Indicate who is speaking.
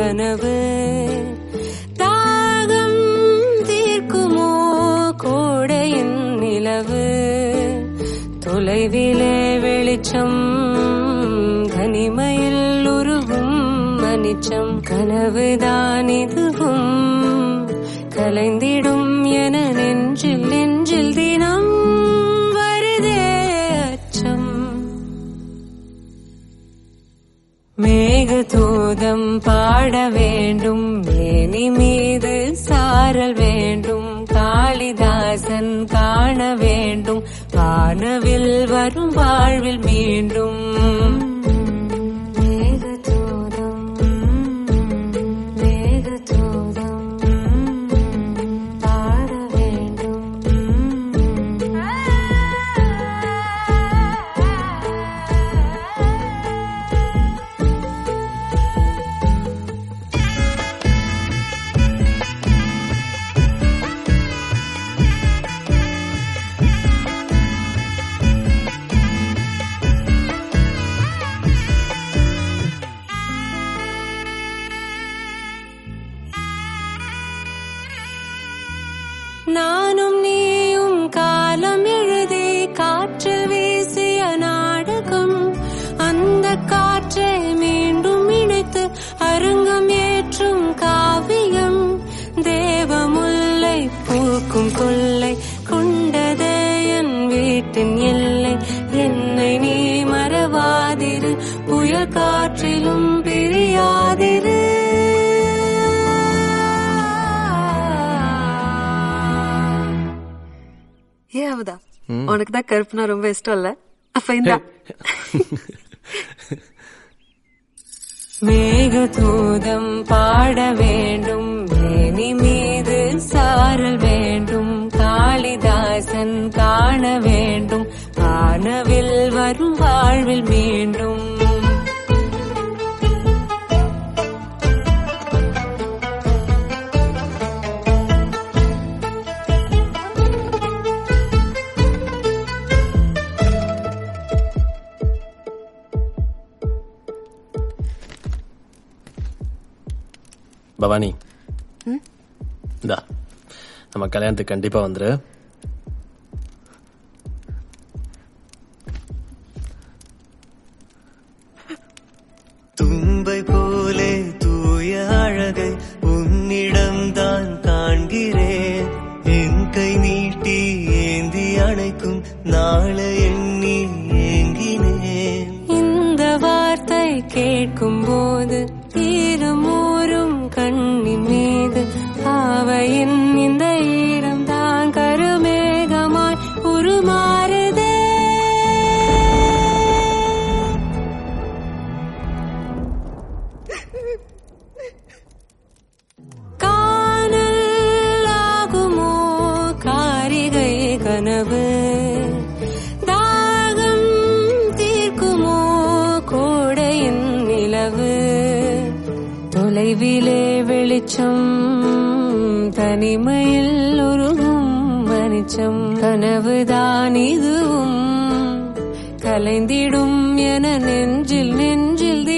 Speaker 1: கனவு தாகம் தீர்க்குமோ கோடையின் நிலவு தொலைவிலே வெளிச்சம் தனிமையில் உருகும் மனிச்சம் கனவுதான் இதுவும் கலைந்திடும் என நெஞ்சில் நெஞ்சில் தினம் வருதே அச்சம் மேகதூதம் பாட வேண்டும் மேனி மீது சாரல் வேண்டும் காளிதாசன் காண வேண்டும் வானவில் வரும் வாழ்வில் மீண்டும் மேகதூதம் மேகதூதம் பாட வேண்டும் நானும் நீயும் காலம் எழுதி காற்றில் வீசிய நாடகம் அந்த காற்றை மீண்டும் இணைத்து அரங்கம் ஏற்றும் காவியம் தேவமுல்லை பூக்கும் கொல்லை கொண்டதே என் வீட்டின் எல்லை என்னை நீ மறவாதிரு புயல் காற்றிலும் பிரியாதிரு
Speaker 2: ஏ அவதா உனக்கு தான் கருப்புனா ரொம்ப இஷ்டம் இல்ல அப்ப இந்தா
Speaker 1: மேகதூதம் பாட வேண்டும் மேனி மீது சாரல் வேண்டும் காளிதாசன் காண வேண்டும் வானவில் வரும் வாழ்வில் மீண்டும்
Speaker 3: பவானி இந்தா நம்ம கல்யாணத்துக்கு கண்டிப்பா வந்துரு
Speaker 4: தும்பை போலே தூய அழகை உன்னிடம்தான் காண்கிறேன் என் கை நீட்டி ஏந்தி அணைக்கும் நாளை எண்ணி ஏங்கினேன்
Speaker 1: இந்த வார்த்தை கேட்கும் போது ஈரமூறும் கண்ணின் மீது ஆவையின் இந்த ஈரம் தான் கருமேகமாய் உருமாறுதே காணல் ஆகுமோ காரிகை கனவு தாகம் தீர்க்குமோ கோடையின் நிலவு தொலைவிலே வெளிச்சம் தனிமையில் உருகும் மனிச்சம் கனவுதான் இதுவும் கலைந்திடும் என நெஞ்சில் நெஞ்சில்